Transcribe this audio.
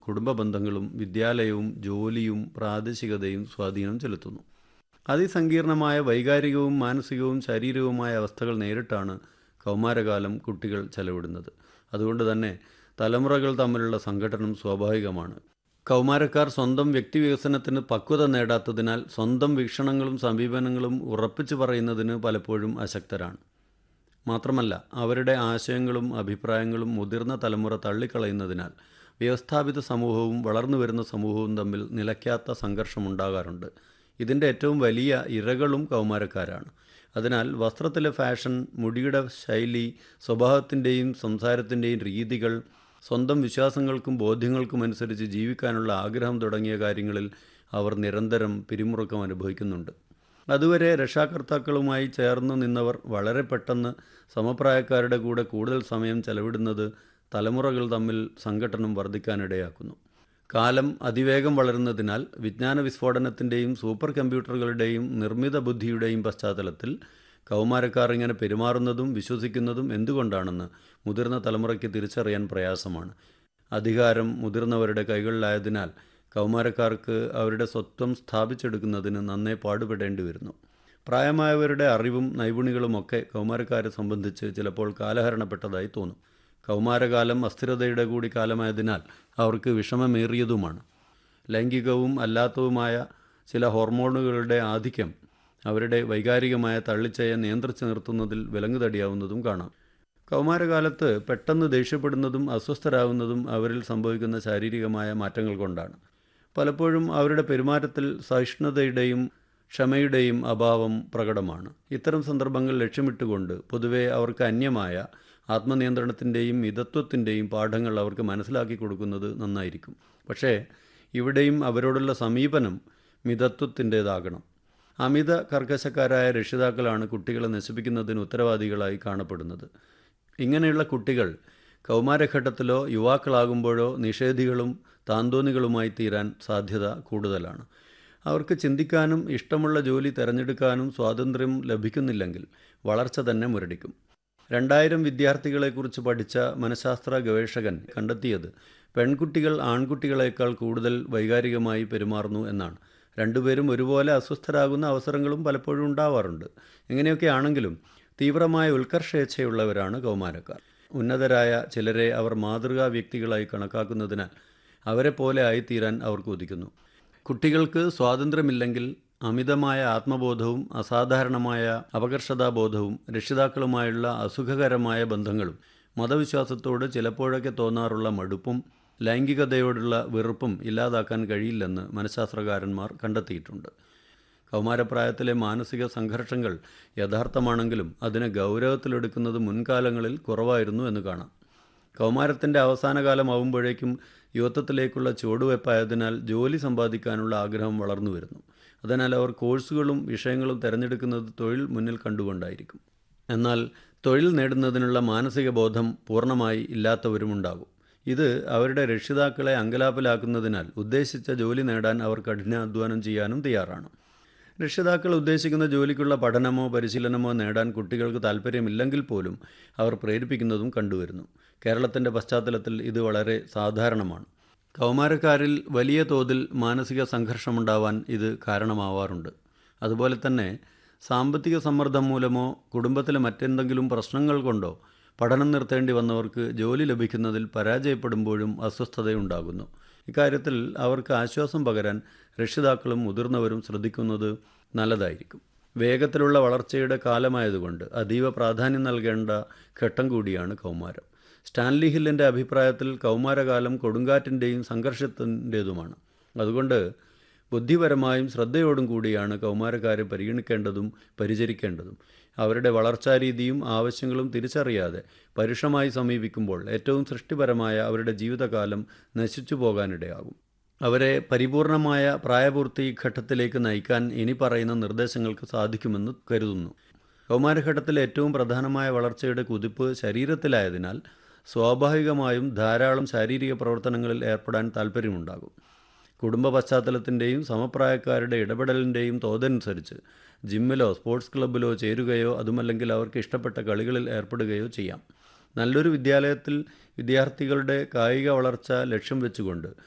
കുടുംബ ബന്ധങ്ങളും വിദ്യാലയവും ജോലിയും പ്രാദേശികതയും സ്വാധീനം ചെലുത്തുന്നു അതിസങ്കീർണമായ വൈകാരികവും മാനസികവും ശാരീരികവുമായ അവസ്ഥകൾ നേരിട്ടാണ് കൗമാരകാലം കുട്ടികൾ ചെലവിടുന്നത് അതുകൊണ്ട് തന്നെ തലമുറകൾ തമ്മിലുള്ള സംഘടനം സ്വാഭാവികമാണ് കൗമാരക്കാർ സ്വന്തം വ്യക്തിവികസനത്തിന് പക്വത നേടാത്തതിനാൽ സ്വന്തം വീക്ഷണങ്ങളും സമീപനങ്ങളും ഉറപ്പിച്ചു പറയുന്നതിന് പലപ്പോഴും അശക്തരാണ് മാത്രമല്ല അവരുടെ ആശയങ്ങളും അഭിപ്രായങ്ങളും മുതിർന്ന തലമുറ തള്ളിക്കളയുന്നതിനാൽ വ്യവസ്ഥാപിത സമൂഹവും വളർന്നു വരുന്ന സമൂഹവും തമ്മിൽ നിലയ്ക്കാത്ത സംഘർഷമുണ്ടാകാറുണ്ട് ഇതിൻ്റെ ഏറ്റവും വലിയ ഇരകളും കൗമാരക്കാരാണ് അതിനാൽ വസ്ത്രത്തിലെ ഫാഷൻ മുടിയുടെ ശൈലി സ്വഭാവത്തിൻ്റെയും സംസാരത്തിൻ്റെയും രീതികൾ സ്വന്തം വിശ്വാസങ്ങൾക്കും ബോധ്യങ്ങൾക്കും അനുസരിച്ച് ജീവിക്കാനുള്ള ആഗ്രഹം തുടങ്ങിയ കാര്യങ്ങളിൽ അവർ നിരന്തരം പിരിമുറുക്കം അനുഭവിക്കുന്നുണ്ട് അതുവരെ രക്ഷാകർത്താക്കളുമായി ചേർന്ന് നിന്നവർ വളരെ പെട്ടെന്ന് സമപ്രായക്കാരുടെ കൂടെ കൂടുതൽ സമയം ചെലവിടുന്നത് തലമുറകൾ തമ്മിൽ സംഘട്ടനം വർദ്ധിക്കാനിടയാക്കുന്നു കാലം അതിവേഗം വളരുന്നതിനാൽ വിജ്ഞാന വിസ്ഫോടനത്തിൻ്റെയും സൂപ്പർ കമ്പ്യൂട്ടറുകളുടെയും നിർമ്മിത ബുദ്ധിയുടെയും പശ്ചാത്തലത്തിൽ കൗമാരക്കാർ ഇങ്ങനെ പെരുമാറുന്നതും വിശ്വസിക്കുന്നതും എന്തുകൊണ്ടാണെന്ന് മുതിർന്ന തലമുറയ്ക്ക് തിരിച്ചറിയാൻ പ്രയാസമാണ് അധികാരം മുതിർന്നവരുടെ കൈകളിലായതിനാൽ കൗമാരക്കാർക്ക് അവരുടെ സ്വത്വം സ്ഥാപിച്ചെടുക്കുന്നതിന് നന്നേ പാടുപെടേണ്ടി വരുന്നു പ്രായമായവരുടെ അറിവും നൈപുണികളുമൊക്കെ കൗമാരക്കാരെ സംബന്ധിച്ച് ചിലപ്പോൾ കാലഹരണപ്പെട്ടതായി തോന്നും കൗമാരകാലം അസ്ഥിരതയുടെ കൂടി കാലമായതിനാൽ അവർക്ക് വിഷമമേറിയതുമാണ് ലൈംഗികവും അല്ലാത്തതുമായ ചില ഹോർമോണുകളുടെ ആധിക്യം അവരുടെ വൈകാരികമായ തള്ളിച്ചയെ നിയന്ത്രിച്ചു നിർത്തുന്നതിൽ വിലങ്ങുതടിയാവുന്നതും കാണാം കൗമാരകാലത്ത് പെട്ടെന്ന് ദേഷ്യപ്പെടുന്നതും അസ്വസ്ഥരാകുന്നതും അവരിൽ സംഭവിക്കുന്ന ശാരീരികമായ മാറ്റങ്ങൾ കൊണ്ടാണ് പലപ്പോഴും അവരുടെ പെരുമാറ്റത്തിൽ സഹിഷ്ണുതയുടെയും ക്ഷമയുടെയും അഭാവം പ്രകടമാണ് ഇത്തരം സന്ദർഭങ്ങൾ ലക്ഷ്യമിട്ടുകൊണ്ട് പൊതുവെ അവർക്ക് അന്യമായ ആത്മനിയന്ത്രണത്തിൻ്റെയും മിതത്വത്തിൻ്റെയും പാഠങ്ങൾ അവർക്ക് മനസ്സിലാക്കി കൊടുക്കുന്നത് നന്നായിരിക്കും പക്ഷേ ഇവിടെയും അവരോടുള്ള സമീപനം മിതത്വത്തിൻ്റേതാകണം അമിത കർക്കശക്കാരായ രക്ഷിതാക്കളാണ് കുട്ടികളെ നശിപ്പിക്കുന്നതിന് ഉത്തരവാദികളായി കാണപ്പെടുന്നത് ഇങ്ങനെയുള്ള കുട്ടികൾ കൗമാരഘട്ടത്തിലോ യുവാക്കളാകുമ്പോഴോ നിഷേധികളും താന്തോന്നികളുമായി തീരാൻ സാധ്യത കൂടുതലാണ് അവർക്ക് ചിന്തിക്കാനും ഇഷ്ടമുള്ള ജോലി തിരഞ്ഞെടുക്കാനും സ്വാതന്ത്ര്യം ലഭിക്കുന്നില്ലെങ്കിൽ വളർച്ച തന്നെ മുരടിക്കും രണ്ടായിരം വിദ്യാർത്ഥികളെക്കുറിച്ച് പഠിച്ച മനഃശാസ്ത്ര ഗവേഷകൻ കണ്ടെത്തിയത് പെൺകുട്ടികൾ ആൺകുട്ടികളെക്കാൾ കൂടുതൽ വൈകാരികമായി പെരുമാറുന്നു എന്നാണ് രണ്ടുപേരും ഒരുപോലെ അസ്വസ്ഥരാകുന്ന അവസരങ്ങളും പലപ്പോഴും ഉണ്ടാവാറുണ്ട് ഇങ്ങനെയൊക്കെ ആണെങ്കിലും തീവ്രമായ ഉത്കർഷേച്ഛയുള്ളവരാണ് കൗമാരക്കാർ ഉന്നതരായ ചിലരെ അവർ മാതൃകാ വ്യക്തികളായി കണക്കാക്കുന്നതിനാൽ അവരെ പോലെ ആയിത്തീരാൻ അവർ കൊതിക്കുന്നു കുട്ടികൾക്ക് സ്വാതന്ത്ര്യമില്ലെങ്കിൽ അമിതമായ ആത്മബോധവും അസാധാരണമായ അപകർഷതാബോധവും രക്ഷിതാക്കളുമായുള്ള അസുഖകരമായ ബന്ധങ്ങളും മതവിശ്വാസത്തോട് ചിലപ്പോഴൊക്കെ തോന്നാറുള്ള മടുപ്പും ലൈംഗികതയോടുള്ള വെറുപ്പും ഇല്ലാതാക്കാൻ കഴിയില്ലെന്ന് മനഃശാസ്ത്രകാരന്മാർ കണ്ടെത്തിയിട്ടുണ്ട് കൗമാരപ്രായത്തിലെ മാനസിക സംഘർഷങ്ങൾ യഥാർത്ഥമാണെങ്കിലും അതിനെ ഗൗരവത്തിലെടുക്കുന്നത് മുൻകാലങ്ങളിൽ കുറവായിരുന്നു എന്ന് കാണാം കൗമാരത്തിൻ്റെ അവസാന കാലമാവുമ്പോഴേക്കും യുവത്വത്തിലേക്കുള്ള ചുവടുവയ്പായതിനാൽ ജോലി സമ്പാദിക്കാനുള്ള ആഗ്രഹം വളർന്നു വരുന്നു അതിനാൽ അവർ കോഴ്സുകളും വിഷയങ്ങളും തിരഞ്ഞെടുക്കുന്നത് തൊഴിൽ മുന്നിൽ കണ്ടുകൊണ്ടായിരിക്കും എന്നാൽ തൊഴിൽ നേടുന്നതിനുള്ള മാനസിക ബോധം പൂർണ്ണമായി ഇല്ലാത്തവരുമുണ്ടാകും ഇത് അവരുടെ രക്ഷിതാക്കളെ അങ്കലാപ്പിലാക്കുന്നതിനാൽ ഉദ്ദേശിച്ച ജോലി നേടാൻ അവർ കഠിനാധ്വാനം ചെയ്യാനും തയ്യാറാണ് രക്ഷിതാക്കൾ ഉദ്ദേശിക്കുന്ന ജോലിക്കുള്ള പഠനമോ പരിശീലനമോ നേടാൻ കുട്ടികൾക്ക് താല്പര്യമില്ലെങ്കിൽ പോലും അവർ പ്രേരിപ്പിക്കുന്നതും കണ്ടുവരുന്നു കേരളത്തിൻ്റെ പശ്ചാത്തലത്തിൽ ഇത് വളരെ സാധാരണമാണ് കൗമാരക്കാരിൽ വലിയ തോതിൽ മാനസിക സംഘർഷമുണ്ടാവാൻ ഇത് കാരണമാവാറുണ്ട് അതുപോലെ തന്നെ സാമ്പത്തിക സമ്മർദ്ദം മൂലമോ കുടുംബത്തിലെ മറ്റെന്തെങ്കിലും പ്രശ്നങ്ങൾ കൊണ്ടോ പഠനം നിർത്തേണ്ടി വന്നവർക്ക് ജോലി ലഭിക്കുന്നതിൽ പരാജയപ്പെടുമ്പോഴും അസ്വസ്ഥതയുണ്ടാകുന്നു ഇക്കാര്യത്തിൽ അവർക്ക് ആശ്വാസം പകരാൻ രക്ഷിതാക്കളും മുതിർന്നവരും ശ്രദ്ധിക്കുന്നത് നല്ലതായിരിക്കും വേഗത്തിലുള്ള വളർച്ചയുടെ കാലമായതുകൊണ്ട് അതീവ പ്രാധാന്യം നൽകേണ്ട ഘട്ടം കൂടിയാണ് കൗമാരം സ്റ്റാൻലി ഹില്ലിൻ്റെ അഭിപ്രായത്തിൽ കൗമാരകാലം കൊടുങ്കാറ്റിൻ്റെയും സംഘർഷത്തിൻ്റേതുമാണ് അതുകൊണ്ട് ബുദ്ധിപരമായും ശ്രദ്ധയോടും കൂടിയാണ് കൗമാരക്കാരെ പരിഗണിക്കേണ്ടതും പരിചരിക്കേണ്ടതും അവരുടെ വളർച്ചാരീതിയും ആവശ്യങ്ങളും തിരിച്ചറിയാതെ പരുഷമായി സമീപിക്കുമ്പോൾ ഏറ്റവും സൃഷ്ടിപരമായ അവരുടെ ജീവിതകാലം നശിച്ചു പോകാനിടയാകും അവരെ പരിപൂർണമായ പ്രായപൂർത്തി ഘട്ടത്തിലേക്ക് നയിക്കാൻ ഇനി പറയുന്ന നിർദ്ദേശങ്ങൾക്ക് സാധിക്കുമെന്ന് കരുതുന്നു കൗമാരഘട്ടത്തിലെ ഏറ്റവും പ്രധാനമായ വളർച്ചയുടെ കുതിപ്പ് ശരീരത്തിലായതിനാൽ സ്വാഭാവികമായും ധാരാളം ശാരീരിക പ്രവർത്തനങ്ങളിൽ ഏർപ്പെടാൻ താല്പര്യമുണ്ടാകും കുടുംബ പശ്ചാത്തലത്തിൻ്റെയും സമപ്രായക്കാരുടെ ഇടപെടലിൻ്റെയും തോതനുസരിച്ച് ജിമ്മിലോ സ്പോർട്സ് ക്ലബ്ബിലോ ചേരുകയോ അതുമല്ലെങ്കിൽ അവർക്ക് ഇഷ്ടപ്പെട്ട കളികളിൽ ഏർപ്പെടുകയോ ചെയ്യാം നല്ലൊരു വിദ്യാലയത്തിൽ വിദ്യാർത്ഥികളുടെ കായിക വളർച്ച ലക്ഷ്യം വെച്ചുകൊണ്ട്